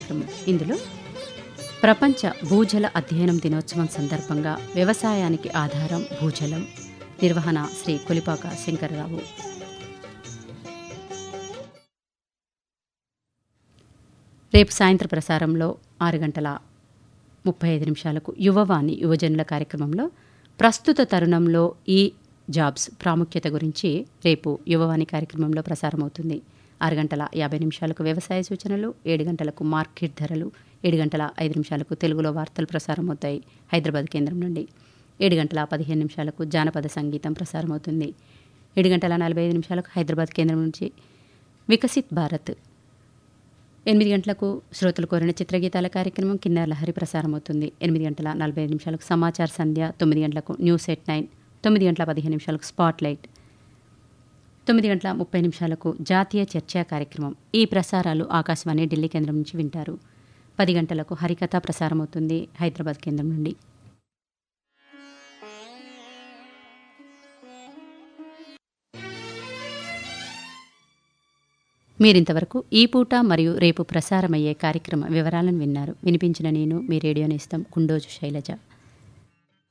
కార్యక్రమం ఇందులో ప్రపంచ భూజల అధ్యయనం దినోత్సవం సందర్భంగా వ్యవసాయానికి ఆధారం భూజలం నిర్వహణ శ్రీ కొలిపాక శంకరరావు రేపు సాయంత్ర ప్రసారంలో ఆరు గంటల ముప్పై ఐదు నిమిషాలకు యువవాణి యువజనుల కార్యక్రమంలో ప్రస్తుత తరుణంలో ఈ జాబ్స్ ప్రాముఖ్యత గురించి రేపు యువవాణి కార్యక్రమంలో ప్రసారమవుతుంది ఆరు గంటల యాభై నిమిషాలకు వ్యవసాయ సూచనలు ఏడు గంటలకు మార్కెట్ ధరలు ఏడు గంటల ఐదు నిమిషాలకు తెలుగులో వార్తలు ప్రసారమవుతాయి హైదరాబాద్ కేంద్రం నుండి ఏడు గంటల పదిహేను నిమిషాలకు జానపద సంగీతం ప్రసారమవుతుంది ఏడు గంటల నలభై ఐదు నిమిషాలకు హైదరాబాద్ కేంద్రం నుంచి వికసిత్ భారత్ ఎనిమిది గంటలకు శ్రోతలు కోరిన చిత్రగీతాల కార్యక్రమం కిన్నెర లహరి ప్రసారమవుతుంది ఎనిమిది గంటల నలభై ఐదు నిమిషాలకు సమాచార సంధ్య తొమ్మిది గంటలకు న్యూస్ ఎట్ నైన్ తొమ్మిది గంటల పదిహేను నిమిషాలకు స్పాట్ లైట్ తొమ్మిది గంటల ముప్పై నిమిషాలకు జాతీయ చర్చా కార్యక్రమం ఈ ప్రసారాలు ఆకాశవాణి ఢిల్లీ కేంద్రం నుంచి వింటారు పది గంటలకు హరికథ ప్రసారమవుతుంది హైదరాబాద్ కేంద్రం నుండి మీరింతవరకు ఈ పూట మరియు రేపు ప్రసారమయ్యే కార్యక్రమ వివరాలను విన్నారు వినిపించిన నేను మీ రేడియో నేస్తం కుండోజు శైలజ